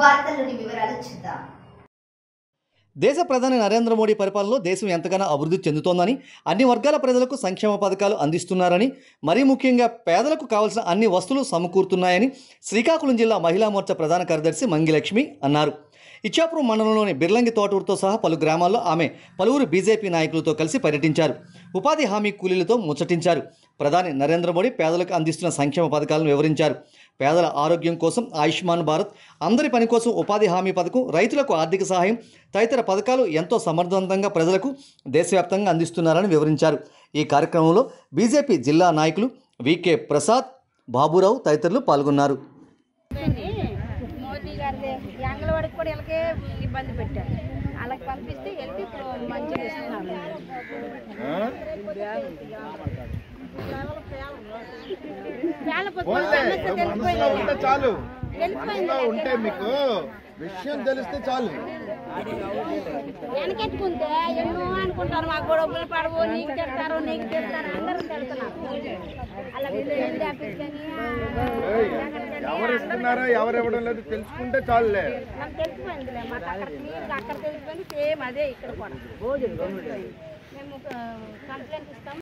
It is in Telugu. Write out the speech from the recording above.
వార్తల్లోని వివరాలు చూద్దాం దేశ ప్రధాని నరేంద్ర మోడీ పరిపాలనలో దేశం ఎంతగానో అభివృద్ధి చెందుతోందని అన్ని వర్గాల ప్రజలకు సంక్షేమ పథకాలు అందిస్తున్నారని మరీ ముఖ్యంగా పేదలకు కావాల్సిన అన్ని వస్తువులు సమకూరుతున్నాయని శ్రీకాకుళం జిల్లా మహిళా మోర్చా ప్రధాన కార్యదర్శి మంగిలక్ష్మి అన్నారు ఇచ్చాపురం మండలంలోని బిర్లంగి తోటూరుతో సహా పలు గ్రామాల్లో ఆమె పలువురు బీజేపీ నాయకులతో కలిసి పర్యటించారు ఉపాధి హామీ కూలీలతో ముచ్చటించారు ప్రధాని నరేంద్ర మోడీ పేదలకు అందిస్తున్న సంక్షేమ పథకాలను వివరించారు పేదల ఆరోగ్యం కోసం ఆయుష్మాన్ భారత్ అందరి పని కోసం ఉపాధి హామీ పథకం రైతులకు ఆర్థిక సహాయం తదితర పథకాలు ఎంతో సమర్థవంతంగా ప్రజలకు దేశవ్యాప్తంగా అందిస్తున్నారని వివరించారు ఈ కార్యక్రమంలో బీజేపీ జిల్లా నాయకులు వికే ప్రసాద్ బాబురావు తదితరులు పాల్గొన్నారు మోదీ గారి అంగన్వాడికి కూడా వీళ్ళకే ఇబ్బంది పెట్టారు వాళ్ళకి పంపిస్తే వెళ్తే ఇప్పుడు మంచిగా ఇస్తున్నారు వేల పొద్దున సమస్య మనసులో ఉంటే తెలిసిపోయింది చాలు తెలిసిపోయింది మనసులో ఉంటే మీకు విషయం తెలిస్తే చాలు వెనకెట్టుకుంటే ఎన్నో అనుకుంటారు మాకు గొడవలు పడవు నీకు తిడతారు నీకు తిడతారు అందరూ తిడుతున్నారు అలా వెళ్ళి ఆఫీస్ కానీ ఏయ్, ఎవరు ఇస్తున్నారో ఎవరు ఇవ్వడం లేదు తెలుసుకుంటే చాలులే నాకు తెలిసిపోయిందిలే మాకు అక్కడ క్లియర్గా అక్కడ తెలిసిపోయింది సేమ్ అదే ఇక్కడ కూడా మేము కంప్లైంట్ ఇస్తాం